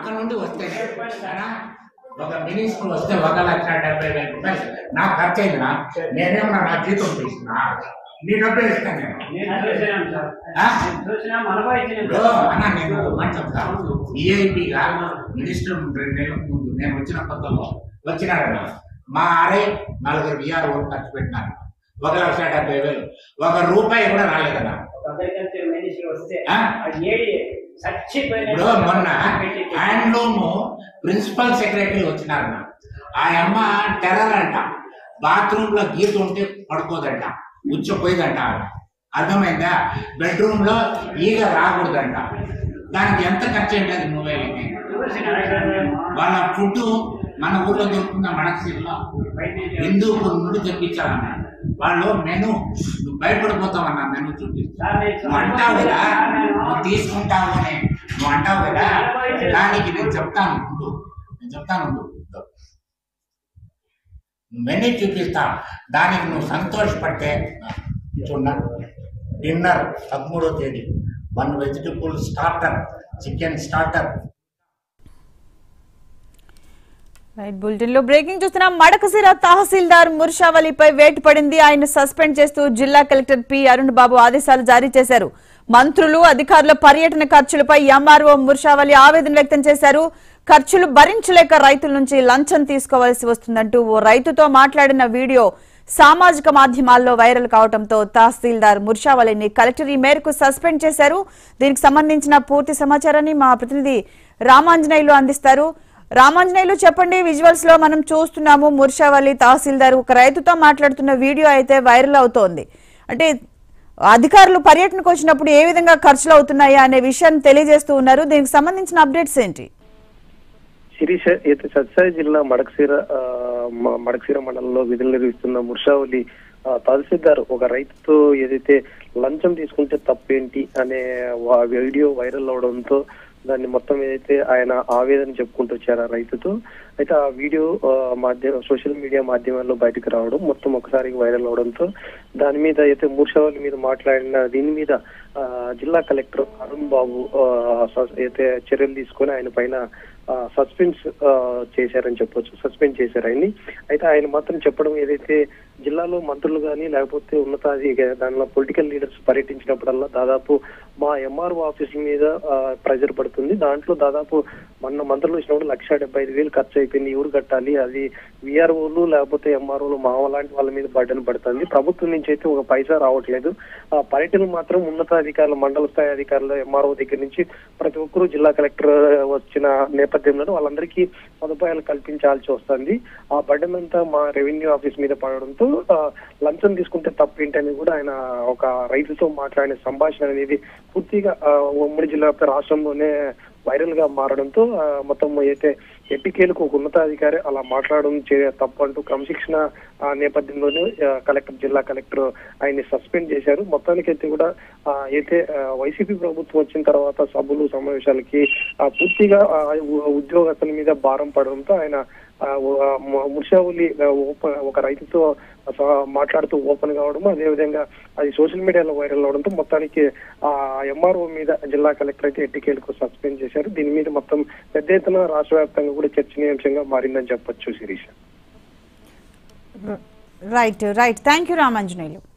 అక్కడ నుండి వస్తే ఒక మినిస్టర్ వస్తే ఒక లక్ష డెబ్బై వేల రూపాయలు నాకు ఖర్చు అయిందినా నేనేమన్నా నా జీతం తీసుకున్నా నీ డబ్బే ఇస్తాను నేను నేను చూసినాను సార్ ఆ? నేను చూసినా మనబా ఇచ్చిన ఇప్పుడు అన్న నేను ఒక మాట చెప్తా ఈఐపిగా మినిస్టర్ రెండు నెలల ముందు నేను వచ్చిన కొత్తలో వచ్చినాడు మా ఆర్ఐ నలుగురు విఆర్ ఓటు ఖర్చు పెట్టినారు ఒక లక్ష డెబ్బై వేలు ఒక రూపాయి కూడా రాలేదన్నా అగ్రికల్చర్ మినిస్టర్ వస్తే ఆ? ఆ ఏడి చచ్చిపోయిన ఇప్పుడు మొన్న హ్యాండ్లూమ్ ప్రిన్సిపల్ సెక్రటరీ వచ్చినారు ఆ అమ్మ టెర్రర్ అంట బాత్రూమ్ లో గీత ఉంటే పడుకోదంట ఉచ్చపోయిందంట ఆమె అర్థమైందా బెడ్రూమ్ లో ఈగ రాకూడదంట దానికి ఎంత ఖర్చు అయింది అది నువ్వే లెక్క. వాళ్ళ ఫుడ్ మన ఊర్లో దొరుకుతున్న మనసీల్లో హిందూపూర్ నుండి తెప్పించాలన్న వాళ్ళు మెను నువ్వు భయపడిపోతావన్నా మెను చూపిస్తా నువ్వు అంటావు కదా నువ్వు తీసుకుంటావు అని నువ్వు అంటావు కదా దానికి నేను చెప్తాను ఉండు నేను చెప్తాను ఉండు మెనీ చూపిస్తా దానికి నువ్వు సంతోషపడితే చూడ డిన్నర్ పదమూడో తేదీ one vegetable starter chicken starter right bulletin లో బ్రేకింగ్ చూస్తున్నాం మడకసిర తహసీల్దార్ ముర్షావలిపై వేటు పడింది ఆయన సస్పెండ్ చేస్తూ జిల్లా కలెక్టర్ పి అరుణ్ బాబు ఆదేశాలు జారీ చేశారు మంత్రులు అధికారుల పర్యటన ఖర్చులపై ఎంఆర్ఓ ముర్షావలి ఆవేదన వ్యక్తం చేశారు ఖర్చులు భరించలేక రైతుల నుంచి లంచం తీసుకోవాల్సి వస్తుందంటూ ఓ రైతుతో మాట్లాడిన వీడియో సామాజిక మాధ్యమాల్లో వైరల్ కావడంతో తహసీల్దార్ ముర్షావలిని కలెక్టర్ ఈ మేరకు సస్పెండ్ చేశారు దీనికి సంబంధించిన పూర్తి సమాచారాన్ని మా ప్రతినిధి రామాంజనేయులు అందిస్తారు రామాంజనేయులు చెప్పండి విజువల్స్ లో మనం చూస్తున్నాము ముర్షావల్లి తహసీల్దార్ ఒక రైతుతో మాట్లాడుతున్న వీడియో అయితే వైరల్ అవుతోంది అంటే అధికారులు పర్యటనకు వచ్చినప్పుడు ఏ విధంగా ఖర్చులు అవుతున్నాయా అనే విషయాన్ని తెలియజేస్తూ ఉన్నారు దీనికి సంబంధించిన అప్డేట్స్ ఏంటి శిరీష అయితే సత్సాయి జిల్లా మడకసీర ఆ, మ- మడకసీర మండలంలో విధులు నిర్వహిస్తున్న ముర్షావలి ఆ, తహసీల్దార్ ఒక రైతుతో ఏదైతే లంచం తీసుకుంటే తప్పేంటి అనే వా- వీడియో వైరల్ అవడంతో దాన్ని మొత్తం ఏదైతే ఆయన ఆవేదన చెప్పుకుంటూ వచ్చారు ఆ రైతుతో అయితే ఆ వీడియో ఆ, మాధ్యమ సోషల్ మీడియా మాధ్యమాల్లో బయటకు రావడం మొత్తం ఒకసారి వైరల్ అవడంతో దాని మీద అయితే మూర్షావళి మీద మాట్లాడిన దీని మీద ఆ, జిల్లా కలెక్టర్ అరుణ్ బాబు ఆ, స- అయితే చర్యలు తీసుకొని ఆయన పైన సస్పెన్స్ చేశారని చెప్పొచ్చు సస్పెండ్ చేశారు ఆయన్ని అయితే ఆయన మాత్రం చెప్పడం ఏదైతే జిల్లాలో మంత్రులు కానీ లేకపోతే ఉన్నతాధి దానిలో పొలిటికల్ లీడర్స్ పర్యటించినప్పుడల్లా దాదాపు మా ఎంఆర్ఓ ఆఫీసుల మీద ప్రెజర్ పడుతుంది దాంట్లో దాదాపు మొన్న మంత్రులు వచ్చినప్పుడు లక్ష డెబ్బై ఐదు వేలు ఖర్చు అయిపోయింది ఎవరు కట్టాలి అది విఆర్ఓలు లేకపోతే ఎంఆర్ఓలు మా లాంటి వాళ్ళ మీద బడ్డను పడుతుంది ప్రభుత్వం నుంచి అయితే ఒక పైసా రావట్లేదు ఆ పర్యటన మాత్రం ఉన్నతాధికారులు మండల స్థాయి అధికారులు ఎంఆర్ఓ దగ్గర నుంచి ప్రతి ఒక్కరూ జిల్లా కలెక్టర్ వచ్చిన నేపథ్యంలో వాళ్ళందరికీ సదుపాయాలు కల్పించాల్సి వస్తుంది ఆ బడ్డన్ అంతా మా రెవెన్యూ ఆఫీస్ మీద పడడంతో ఆ, లంచం తీసుకుంటే తప్పేంటని కూడా ఆయన ఒక రైతుతో మాట్లాడిన సంభాషణ అనేది పూర్తిగా ఆ, ఉమ్మడి జిల్లా వ్యాప్త రాష్ట్రంలోనే వైరల్ గా మారడంతో ఆ, మొత్తం అయితే ఎట్టికేలకు ఒక ఉన్నతాధికారి అలా మాట్లాడడం చే- తప్పు అంటూ క్రమశిక్షణ ఆ, నేపథ్యంలోనే ఆ, కలెక్టర్ జిల్లా కలెక్టర్ ఆయన్ని సస్పెండ్ చేశారు మొత్తానికైతే కూడా ఆ, అయితే ఆ, వైసీపీ ప్రభుత్వం వచ్చిన తర్వాత సభలు సమావేశాలకి ఆ, పూర్తిగా ఆ, ఉ- ఉద్యోగస్తుల మీద భారం పడడంతో ఆయన ఆ, ఉ- ఆ, ము- ముషావులి ఆ, ఓపెన్ ఒక రైతుతో స- మాట్లాడుతూ ఓపెన్ కావడం అదేవిధంగా అది సోషల్ మీడియాలో వైరల్ అవడంతో మొత్తానికి ఆ ఎంఆర్ఓ మీద జిల్లా కలెక్టర్ అయితే ఎట్టికేలకు సస్పెండ్ చేశారు దీని మీద మొత్తం పెద్ద ఎత్తున రాష్ట్ర వ్యాప్తంగా కూడా చర్చనీయాంశంగా మారిందని చెప్పొచ్చు Sirisha right right thank you Ramanjaneyulu